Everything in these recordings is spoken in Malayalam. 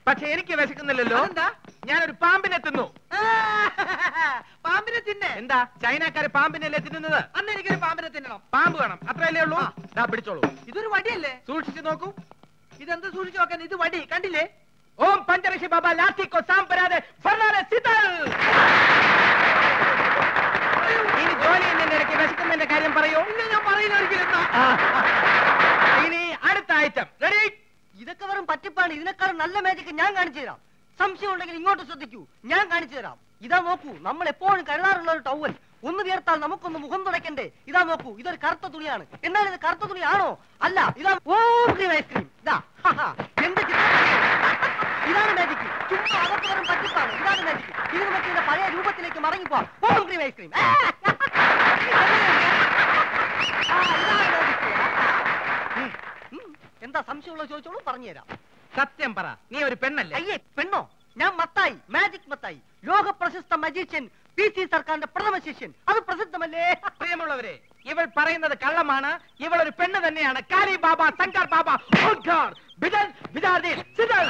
പക്ഷെ എനിക്ക് വിശക്കുന്നില്ലല്ലോ അതെന്താ? ഞാനൊരു പാമ്പിനെ തിന്നു ആ, പാമ്പിനെ തിന്നെ എന്താ ചൈനക്കാര് പാമ്പിനല്ലേ തിന്നുന്നത് അന്ന് എനിക്കൊരു പാമ്പിനെ തിന്നണം പാമ്പ് വേണം അത്രയല്ലേ ഉള്ളൂ ദാ പിടിച്ചോളൂ ഇതൊരു വടിയല്ലേ സൂക്ഷിച്ചു നോക്കൂ ഇതെന്ത് സൂക്ഷിച്ചു നോക്കാൻ ഇത് വടി കണ്ടില്ലേ ഓം പഞ്ചരക്ഷി ബാബ ലാത്തി കോ സാമ്പരാതെ ഫർണാലെ സിതൽ ഇനി ജോലി ചെയ്യുന്നതിന്റെ ഇടയ്ക്ക് വിശക്കുന്നതിന്റെ കാര്യം പറയൂ ഇല്ല ഞാൻ പറയില്ല ഒരിക്കലും ആ. ഇനി അടുത്ത ഐറ്റം റെഡി ഇതൊക്കെ വെറും പറ്റിപ്പാണ് ഇതിനേക്കാളും നല്ല മാജിക് ഞാൻ കാണിച്ചു തരാം സംശയം ഉണ്ടെങ്കിൽ ഇങ്ങോട്ട് ശ്രദ്ധിക്കൂ ഞാൻ കാണിച്ചു തരാം ഇതാ നോക്കൂ നമ്മൾ എപ്പോഴും കരുതാറുള്ള ഒരു ടവൽ ഒന്ന് വിയർത്താൽ നമുക്കൊന്ന് മുഖം തുടയ്ക്കണ്ടേ ഇതാ നോക്കൂ ഇതൊരു കറുത്ത തുണിയാണ് എന്നാൽ ഇത് കറുത്ത തുണിയാണോ അല്ല ഇതാ ഓം ക്രീം ഐസ്ക്രീം ഇതാ ഹാഹാ. എന്ത് ചിത്രം ഇതാണ് മാജിക് ചുമ്മാ അതൊക്കെ വെറും പറ്റിപ്പാണ് ഇതാണ് മാജിക് ഇത് നമുക്ക് ഇതിന്റെ പഴയ രൂപത്തിലേക്ക് മടങ്ങിപ്പോവാം ഓം ക്രീം ഐസ്ക്രീം ആ, ഇതാണ് magic. ഉം, ഉം. എന്താ സംശയമുള്ളത് ചോദിച്ചോളൂ പറഞ്ഞുതരാം സത്യം പറ നീ ഒരു പെണ്ണല്ലേ അയ്യേ പെണ്ണോ ഞാൻ മത്തായി മാജിക് മത്തായി ലോക പ്രശസ്ത മജീഷ്യൻ പി സി സർക്കാരിന്റെ പ്രഥമ ശിഷ്യൻ അത് പ്രസിദ്ധമല്ലേ പ്രിയമുള്ളവരെ ഇവൾ പറയുന്നത് കള്ളമാണ് ഇവൾ ഒരു പെണ്ണ് തന്നെയാണ് കാലി ബാബ ശങ്കർ ബാബ ഓംകാർ, ബിജൻ, ബിജാർദി, സിതൽ.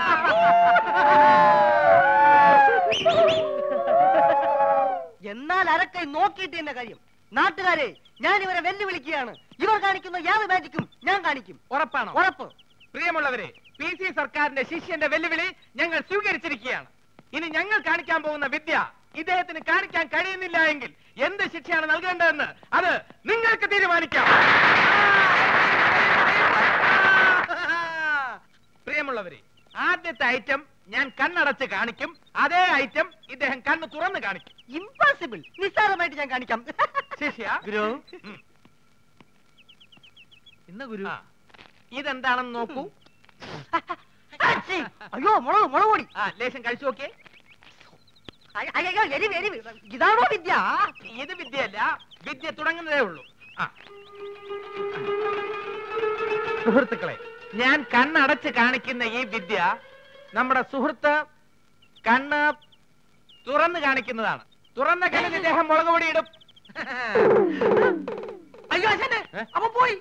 എന്നാൽ അരക്കൈ നോക്കിയിട്ട് എന്നെ കാര്യം നാട്ടുകാരെ ഞാൻ ഇവരെ വെല്ലുവിളിക്കുകയാണ് ഇവർ കാണിക്കുന്ന യാതൊരു മാജിക്കും ഞാൻ കാണിക്കും ഉറപ്പാണോ ഉറപ്പ് പ്രിയമുള്ളവരെ പി സി സർക്കാരിന്റെ ശിഷ്യന്റെ വെല്ലുവിളി ഞങ്ങൾ സ്വീകരിച്ചിരിക്കുകയാണ് ഇനി ഞങ്ങൾ കാണിക്കാൻ പോകുന്ന വിദ്യ ഇദ്ദേഹത്തിന് കാണിക്കാൻ കഴിയുന്നില്ല എങ്കിൽ എന്ത് ശിക്ഷയാണ് നൽകേണ്ടതെന്ന് അത് നിങ്ങൾക്ക് തീരുമാനിക്കാം പ്രിയമുള്ളവരെ ആദ്യത്തെ ഐറ്റം ഞാൻ കണ്ണടച്ച് കാണിക്കും അതേ ഐറ്റം ഇദ്ദേഹം കണ്ണ് തുറന്ന് കാണിക്കും ഇമ്പോസിബിൾ നിസ്സാരമായിട്ട് ഞാൻ കാണിക്കാം ശിഷ്യ ഗുരു ഉം. ഇന്ന് ഗുരു ആ. ഇതെന്താണെന്ന് നോക്കൂ അച്ഛി, അയ്യോ മുളക് മുളക് പൊടി ആ ലേശം കഴിച്ചു നോക്കിയേ അയ്യ, അയ്യോ എരിവ് എരിവ് ഇതാണോ വിദ്യ ഇത് വിദ്യയല്ല വിദ്യ തുടങ്ങുന്നതേ ഉള്ളൂ ആ. സുഹൃത്തുക്കളെ ഞാൻ കണ്ണടച്ച് കാണിക്കുന്ന ഈ വിദ്യ നമ്മുടെ സുഹൃത്ത് കണ്ണ് തുറന്ന് കാണിക്കുന്നതാണ് തുറന്ന കണ്ണിന് ഇദ്ദേഹം മുളക് പൊടി ഇടും അയ്യോ അച്ഛനെ ഏ? അവൻ പോയി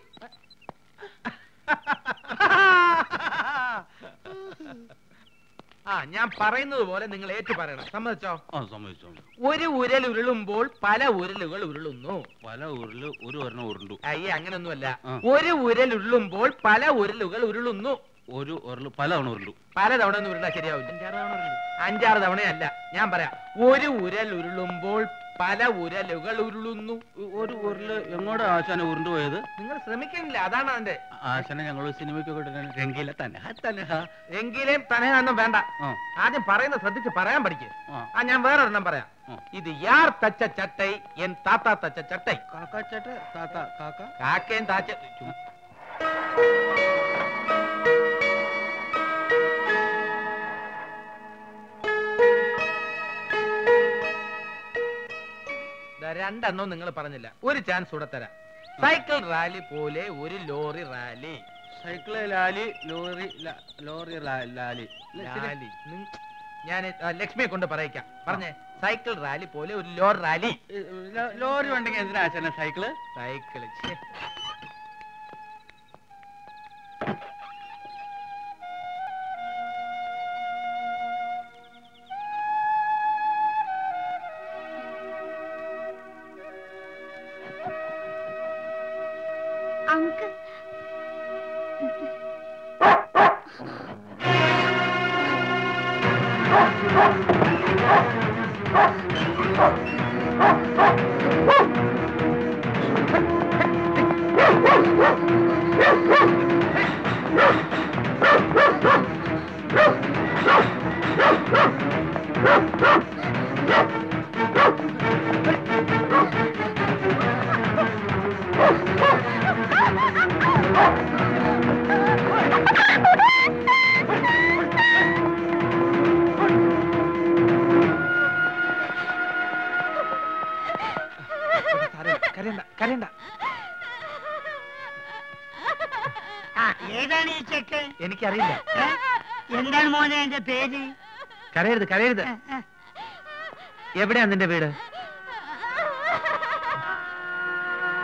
ആ ഞാൻ പറയുന്നത് പോലെ നിങ്ങൾ ഏറ്റു പറയണം സമ്മതിച്ചോ ആ സമ്മതിച്ചു ഒരു ഉരൽ ഉരുളുമ്പോൾ പല ഉരലുകൾ ഉരുളുന്നു പല ഊരില് ഒരു ഒരെണ്ണം ഉരുണ്ടു അയ്യേ അങ്ങനൊന്നുമല്ല ആ. ഒരു ഉരൽ ഉരുളുമ്പോൾ പല ഉരലുകൾ ഉരുളുന്നു ഒരു ഉരുള് പല തവണ ഉരുണ്ടു പല തവണ ഒന്നും ഉരുളാ ശരിയാവില്ല അഞ്ചാറ് തവണയല്ല ഞാൻ പറയാം ഒരു ഉരൽ ഉരുളുമ്പോൾ പല ഉരലുകൾ ഉരുളുന്നു ഒരു ഉരുള് എങ്ങോട്ടാ ആശാന ഉരുണ്ടു പോയത് നിങ്ങൾ ശ്രമിക്കുന്നില്ല അതാണ് അതിന്റെ ആശാനെ ഞങ്ങൾ സിനിമയ്ക്കൊക്കെ രംഗീല തന്നെ തന്നെ എങ്കിലും തനയൊന്നും വേണ്ട ആ ആദ്യം പറയുന്നത് ശ്രദ്ധിച്ച് പറയാൻ പഠിക്കുക ആ ആ ഞാൻ വേറൊരെണ്ണം പറയാം ആ. ഇത് യാർ തച്ച ചട്ടൈ എൻ താത്ത തച്ച ചട്ടൈ കാക്ക ചേട്ട താത്ത കാക്ക കാക്കയും താച്ച ചും. ദാ രണ്ടെണ്ണം നിങ്ങൾ പറഞ്ഞില്ല ഒരു ചാൻസ് കൂടെ തരാം സൈക്കിൾ റാലി പോലെ ഒരു ലോറി റാലി സൈക്കിള് ലാലി ലോറി ല- ലോറി ലാ- ലാലി ലാലി ഞാൻ ലക്ഷ്മിയെ കൊണ്ട് പറയിക്കാം പറഞ്ഞേ സൈക്കിൾ റാലി പോലെ ഒരു ലോറി റാലി ഏ, ലോ- ലോറി ഉണ്ടെങ്കിൽ എന്തിനാ ആശാന സൈക്കിള് സൈക്കിള് ഛെ. അങ്കിൾ സാരമില്ല, കരയണ്ട കരയണ്ട ഏതാണ് ഈ ചെക്കൻ എനിക്കറിയില്ല ഏ? എന്താണ് മോനെ എന്റെ പേര് കരയരുത് കരയരുത് എവിടെയാ നിന്റെ വീട്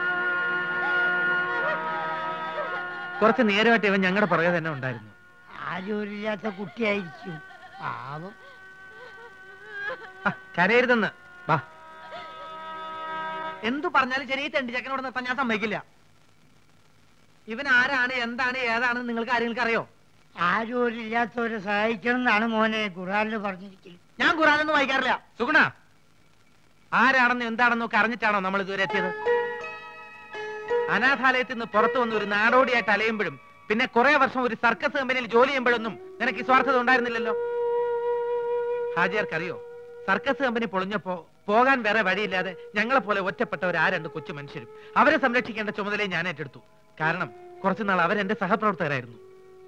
കുറച്ച് നേരമായിട്ട് ഇവൻ ഞങ്ങളുടെ പുറകെ തന്നെ ഉണ്ടായിരുന്നു ആരോരില്ലാത്ത കുട്ടിയായിരിക്കും പാവം ആ, കരയരുതെന്ന് വാ എന്തു പറഞ്ഞാലും ശരി ഈ തെണ്ടിച്ചക്കനോട് നിർത്താൻ ഞാൻ സമ്മതിക്കില്ല ഇവൻ ആരാണ് എന്താണ് ഏതാണെന്ന് നിങ്ങൾക്ക് ആരെങ്കിലും അറിയോ ആരോരില്ലാത്തവരെ സഹായിക്കണം എന്നാണ് മോനെ ഖുറാനിൽ പറഞ്ഞിരിക്കുന്നത് ഞാൻ ഖുറാനൊന്നും വായിക്കാറില്ല സുഗുണ ആരാണെന്ന് എന്താണെന്നും ഒക്കെ അറിഞ്ഞിട്ടാണോ നമ്മൾ ഇതുവരെ എത്തിയത് അനാഥാലയത്തിൽ നിന്ന് പുറത്തു വന്ന് ഒരു നാടോടിയായിട്ട് അലയുമ്പോഴും പിന്നെ കുറെ വർഷം ഒരു സർക്കസ് കമ്പനിയിൽ ജോലി ചെയ്യുമ്പോഴൊന്നും നിനക്ക് ഈ സ്വാർത്ഥത ഉണ്ടായിരുന്നില്ലല്ലോ ഹാജിയാർക്കറിയോ സർക്കസ് കമ്പനി പൊളിഞ്ഞപ്പോ പോകാൻ വേറെ വഴിയില്ലാതെ ഞങ്ങളെ പോലെ ഒറ്റപ്പെട്ടവർ ആ രണ്ട് കൊച്ചു മനുഷ്യരും അവരെ സംരക്ഷിക്കേണ്ട ചുമതലയെ ഞാൻ ഏറ്റെടുത്തു കാരണം കുറച്ചുനാൾ അവരെന്റെ സഹപ്രവർത്തകരായിരുന്നു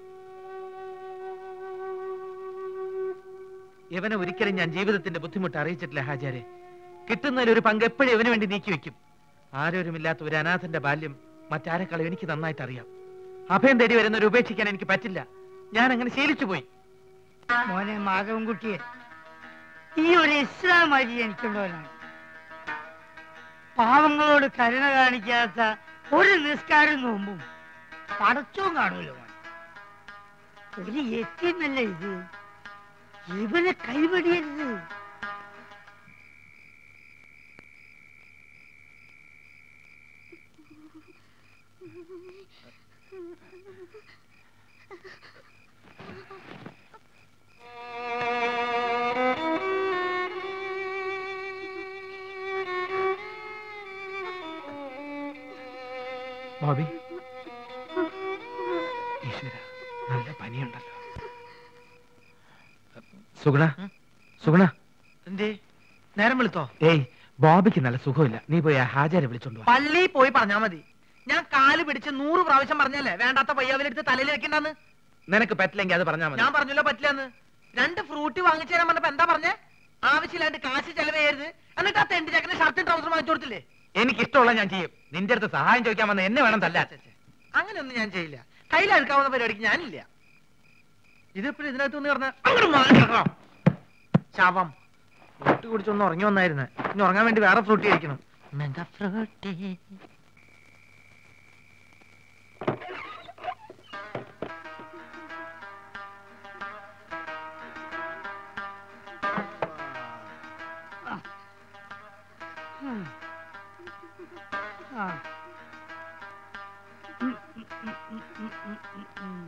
ഇവനെ ഒരിക്കലും ഞാൻ ജീവിതത്തിന്റെ ബുദ്ധിമുട്ട് അറിയിച്ചിട്ടില്ല ഹാജാരെ കിട്ടുന്നതിൽ ഒരു പങ്ക് എപ്പോഴും ഇവന് വേണ്ടി നീക്കി വെക്കും ആരോരുമില്ലാത്ത ഒരു അനാഥന്റെ ബാല്യം മറ്റാരെക്കാളും എനിക്ക് നന്നായിട്ട് അറിയാം അഭയം തേടി വരുന്നവരെ ഉപേക്ഷിക്കാൻ എനിക്ക് പറ്റില്ല ഞാൻ അങ്ങനെ ശീലിച്ചു പോയി മോനെ മാധവൻകുട്ടിയെ ഈ ഒരു ഇസ്ലാം അരി എനിക്കുള്ളവനാണ് പാവങ്ങളോട് കരുണ കാണിക്കാത്ത ഒരു നിസ്കാരം നോമ്പും പടച്ചവും കാണൂല മോൻ ഒരു എത്തിന്നല്ല ഇത് ഇവനെ കൈവടിയരുത് ബോബി ഈശ്വര നല്ല പനിയുണ്ടല്ലോ സുഗുണ സുഗുണ എന്തേ നേരം വിളിത്തോ ഏയ് ബോബിക്ക് നല്ല സുഖമില്ല നീ പോയി ആ ഹാജരെ വിളിച്ചോണ്ട് വാ പള്ളിയിൽ പോയി പറഞ്ഞാ മതി ഞാൻ കാല് പിടിച്ച് നൂറ് പ്രാവശ്യം പറഞ്ഞല്ലേ വേണ്ടാത്ത പയ്യാവിലെടുത്ത് തലയിൽ വെക്കണ്ടെന്ന് നിനക്ക് പറ്റില്ലെങ്കിൽ അത് പറഞ്ഞാൽ മതി ഞാൻ പറഞ്ഞല്ലോ പറ്റില്ലെന്ന് രണ്ട് ഫ്രൂട്ട് വാങ്ങിച്ചു തരാൻ പറഞ്ഞപ്പോ എന്താ പറഞ്ഞേ ആവശ്യമില്ലാണ്ട് കാശ് ചെലവ് ചെയ്യരുത് എന്നിട്ട് ആ തെണ്ടി ചക്കന് ഷർട്ടും ട്രൗസർ വാങ്ങിച്ചു കൊടുത്തില്ലേ എനിക്ക് ഇഷ്ടമുള്ള ഞാൻ ചെയ്യും നിന്റെ അടുത്ത് സഹായം ചോദിക്കാൻ വന്ന എന്നെ വേണം തല്ലാൻ ഛെ, ഛെ. അങ്ങനെയൊന്നും ഞാൻ ചെയ്യില്ല കയ്യിൽ അഴുക്കാവുന്ന പരിപാടിക്ക് ഞാനില്ല ഇതിപ്പോഴും ഇതിനകത്ത് ഒന്ന് പറഞ്ഞ അങ്ങോട്ട് മാറി കിടക്കണം. ശവം ഫ്രൂട്ട് കുടിച്ചൊന്ന് ഉറങ്ങി വന്നായിരുന്നു ഇനി ഉറങ്ങാൻ വേണ്ടി വേറെ ഫ്രൂട്ട് കഴിക്കണം മെഗാ ഫ്രൂട്ട് ആ. ഉം, ഉം, ഉം, ഉം, ഉം, ഉം, ഉം, ഉം.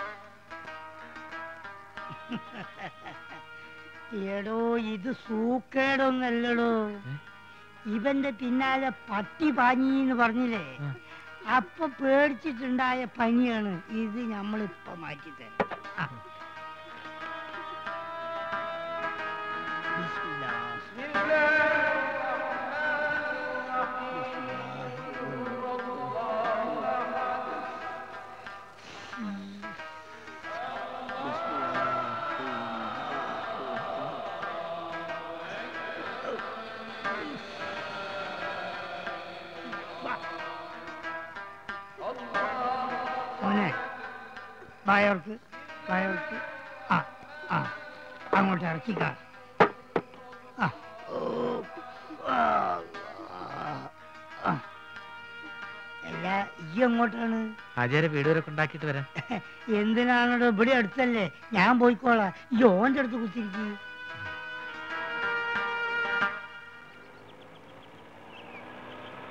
എടോ ഇത് സൂക്കേടൊന്നല്ലടോ ഇവന്റെ പിന്നാലെ പട്ടി പാഞ്ഞിന്ന് പറഞ്ഞില്ലേ അപ്പൊ പേടിച്ചിട്ടുണ്ടായ പനിയാണ് ഇത് നമ്മളിപ്പൊ മാറ്റിത്തരാം ആ. ബിസ്മില്ലാ. മോനെ വായോർക്ക് വായോർക്ക് ആ ആ അങ്ങോട്ട് ഇറക്കിക്കാ ആ ഓ, ആ, ആ. അല്ല ഈ എങ്ങോട്ടാണ് ഹാജരെ വീട് വരെ ഉണ്ടാക്കിയിട്ട് വരാൻ എന്തിനാണോ ഇവിടെ അടുത്തല്ലേ ഞാൻ പോയിക്കോളാം ഈ ഓന്റെ അടുത്ത് കുത്തിരിക്കും